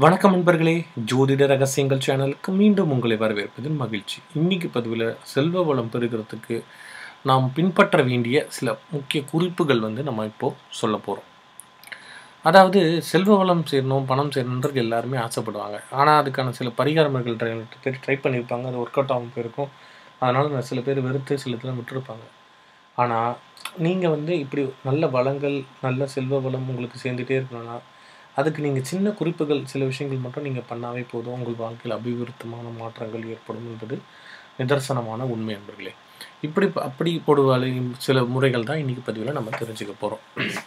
வணக்கம் நண்பர்களே ஜோதிட ரகசியங்கள் சேனலுக்கு மீண்டும் உங்களை வரவேற்பதில் மகிழ்ச்சி இன்னைக்கு பதிவில் செல்வ வளம் பெறுகிறதுக்கு நாம் பின்பற்ற வேண்டிய சில முக்கிய குறிப்புகள் வந்து நம்ம இப்போது சொல்ல போகிறோம் அதாவது செல்வ வளம் சேரணும் பணம் சேரணுன்றது எல்லாருமே ஆசைப்படுவாங்க ஆனால் அதுக்கான சில பரிகாரங்கள் ட்ரை ட்ரை பண்ணியிருப்பாங்க அது ஒர்க் அவுட் ஆகும் போயிருக்கும் அதனால் சில பேர் வெறுத்து சில இதெல்லாம் விட்டுருப்பாங்க ஆனால் நீங்கள் வந்து இப்படி நல்ல வளங்கள் நல்ல செல்வ வளம் உங்களுக்கு சேர்ந்துட்டே இருக்கணும்னா அதுக்கு நீங்கள் சின்ன குறிப்புகள் சில விஷயங்கள் மட்டும் நீங்கள் பண்ணாவே போதும் உங்கள் வாழ்க்கையில் அபிவிருத்தமான மாற்றங்கள் ஏற்படும் என்பது நிதர்சனமான உண்மை நண்பர்களே இப்படி அப்படி போடுவாள் சில முறைகள் தான் இன்றைக்கி பதிவில் நம்ம தெரிஞ்சுக்க போகிறோம்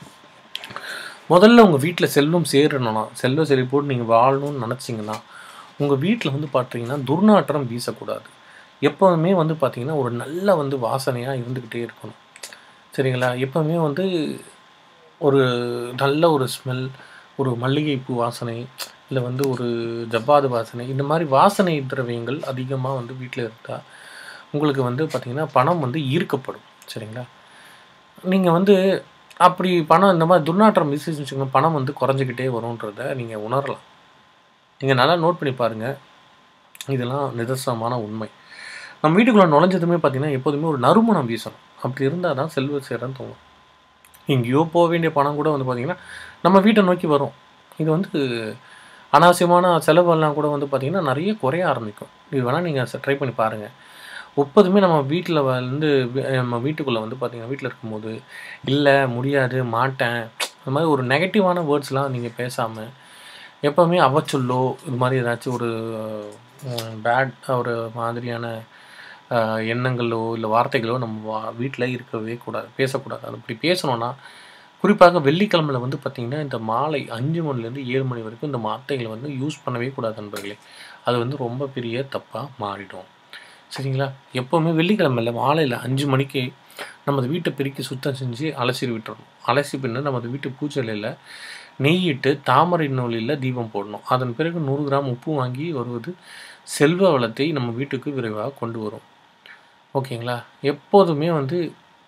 முதல்ல உங்கள் வீட்டில் செல்வம் சேரணும்னா செல்வ செழிப்போடு நீங்கள் வாழணும்னு நினச்சிங்கன்னா உங்கள் வீட்டில் வந்து பார்த்தீங்கன்னா துர்நாற்றம் வீசக்கூடாது எப்போவுமே வந்து பார்த்தீங்கன்னா ஒரு நல்ல வந்து வாசனையாக இருந்துக்கிட்டே இருக்கணும் சரிங்களா எப்போவுமே வந்து ஒரு நல்ல ஒரு ஸ்மெல் ஒரு மல்லிகைப்பூ வாசனை இல்லை வந்து ஒரு ஜவ்வாது வாசனை இந்த மாதிரி வாசனை திரவியங்கள் அதிகமாக வந்து வீட்டில் இருந்தால் உங்களுக்கு வந்து பார்த்திங்கன்னா பணம் வந்து ஈர்க்கப்படும் சரிங்களா நீங்கள் வந்து அப்படி பணம் இந்த மாதிரி துர்நாற்றம் மிஸ்யூஸ் வச்சுக்கோங்க பணம் வந்து குறைஞ்சிக்கிட்டே வரும்ன்றத நீங்கள் உணரலாம் நீங்கள் நல்லா நோட் பண்ணி பாருங்கள் இதெல்லாம் நிதர்சனமான உண்மை நம்ம வீட்டுக்குள்ளே நுழைஞ்சதுமே பார்த்திங்கன்னா எப்போதுமே ஒரு நறுமணம் வீசணும் அப்படி இருந்தால் தான் செல்வ சேரன்னு தோணும் எங்கேயோ போக வேண்டிய பணம் கூட வந்து பார்த்திங்கன்னா நம்ம வீட்டை நோக்கி வரும் இது வந்து அனாவசியமான செலவெல்லாம் கூட வந்து பார்த்திங்கன்னா நிறைய குறைய ஆரம்பிக்கும் இது வேணால் நீங்கள் ட்ரை பண்ணி பாருங்கள் எப்போதுமே நம்ம வீட்டில் வந்து நம்ம வீட்டுக்குள்ளே வந்து பார்த்திங்கன்னா வீட்டில் இருக்கும்போது இல்லை முடியாது மாட்டேன் அது மாதிரி ஒரு நெகட்டிவான வேர்ட்ஸ்லாம் நீங்கள் பேசாமல் எப்போவுமே அவச்சொல்லோ இது மாதிரி ஏதாச்சும் ஒரு பேட் ஒரு மாதிரியான எண்ணங்களோ இல்லை வார்த்தைகளோ நம்ம வா வீட்டில் இருக்கவே கூடாது பேசக்கூடாது அது அப்படி பேசணுன்னா குறிப்பாக வெள்ளிக்கிழமையில் வந்து பார்த்திங்கன்னா இந்த மாலை அஞ்சு மணிலேருந்து ஏழு மணி வரைக்கும் இந்த வார்த்தைகளை வந்து யூஸ் பண்ணவே கூடாது நண்பர்களே அது வந்து ரொம்ப பெரிய தப்பாக மாறிடும் சரிங்களா எப்போவுமே வெள்ளிக்கிழமையில் மாலையில் அஞ்சு மணிக்கு நமது வீட்டை பெருக்கி சுத்தம் செஞ்சு அலசி விட்டுறணும் அலசி பின்னர் நமது வீட்டு பூச்சலையில் நெய்யிட்டு தாமரை நூலில் தீபம் போடணும் அதன் பிறகு நூறு கிராம் உப்பு வாங்கி வருவது செல்வ வளத்தை நம்ம வீட்டுக்கு விரைவாக கொண்டு வரும் ஓகேங்களா எப்போதுமே வந்து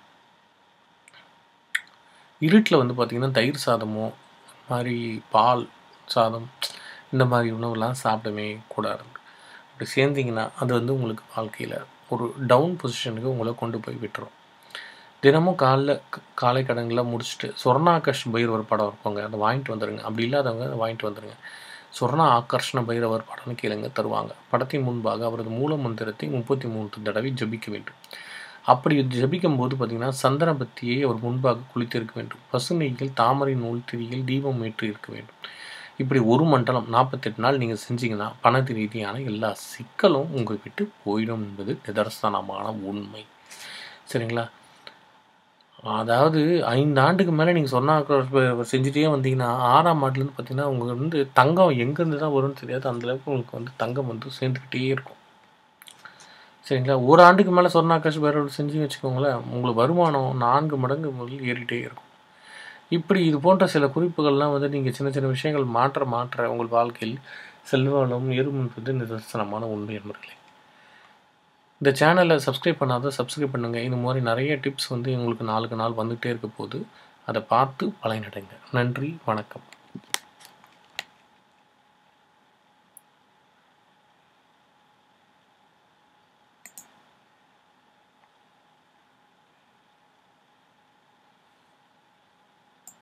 இருட்டில் வந்து பார்த்திங்கன்னா தயிர் சாதமோ மாதிரி பால் சாதம் இந்த மாதிரி உணவுலாம் சாப்பிடவே கூடாது அப்படி சேர்ந்திங்கன்னா அது வந்து உங்களுக்கு வாழ்க்கையில் ஒரு டவுன் பொசிஷனுக்கு உங்களை கொண்டு போய் விட்டுரும் தினமும் காலைல காலை கடன்களை முடிச்சுட்டு சொர்ணாகர்ஷ் பைரவர் படம் இருப்பாங்க அதை வாங்கிட்டு வந்துடுங்க அப்படி இல்லாதவங்க அதை வாங்கிட்டு வந்துடுங்க சொர்ண ஆகர்ஷண பைரவர் படம்னு கேளுங்க தருவாங்க படத்தின் முன்பாக அவரது மூல மந்திரத்தை முப்பத்தி மூன்று தடவை ஜபிக்க வேண்டும் அப்படி ஜபிக்கும் போது பார்த்தீங்கன்னா சந்தன பத்தியை அவர் முன்பாக குளித்திருக்க வேண்டும் பசுநெய்யில் தாமரை நூல் திரியில் தீபம் ஏற்றி இருக்க வேண்டும் இப்படி ஒரு மண்டலம் நாற்பத்தெட்டு நாள் நீங்கள் செஞ்சீங்கன்னா பணத்து ரீதியான எல்லா சிக்கலும் உங்கள் விட்டு போயிடும் என்பது நிதர்சனமான உண்மை சரிங்களா அதாவது ஐந்து ஆண்டுக்கு மேலே நீங்கள் சொன்னா செஞ்சுட்டே வந்தீங்கன்னா ஆறாம் ஆண்டுலேருந்து பார்த்தீங்கன்னா உங்களுக்கு வந்து தங்கம் எங்கேருந்து தான் வரும்னு தெரியாது அந்தளவுக்கு உங்களுக்கு வந்து தங்கம் வந்து சேர்ந்துக்கிட்டே இருக்கும் சரிங்களா ஒரு ஆண்டுக்கு மேலே சொர்ணாகாஷ் வேற செஞ்சு வச்சுக்கோங்களேன் உங்களுக்கு வருமானம் நான்கு மடங்கு முதல் ஏறிட்டே இருக்கும் இப்படி இது போன்ற சில குறிப்புகள்லாம் வந்து நீங்கள் சின்ன சின்ன விஷயங்கள் மாற்ற மாற்ற உங்கள் வாழ்க்கையில் செல்வம் ஏறும் என்பது நிதர்சனமான உண்மை என்பர்களே இந்த சேனலை சப்ஸ்கிரைப் பண்ணாத சப்ஸ்கிரைப் பண்ணுங்கள் இந்த மாதிரி நிறைய டிப்ஸ் வந்து உங்களுக்கு நாளுக்கு நாள் வந்துகிட்டே இருக்க போது அதை பார்த்து பலனடைங்க நன்றி வணக்கம்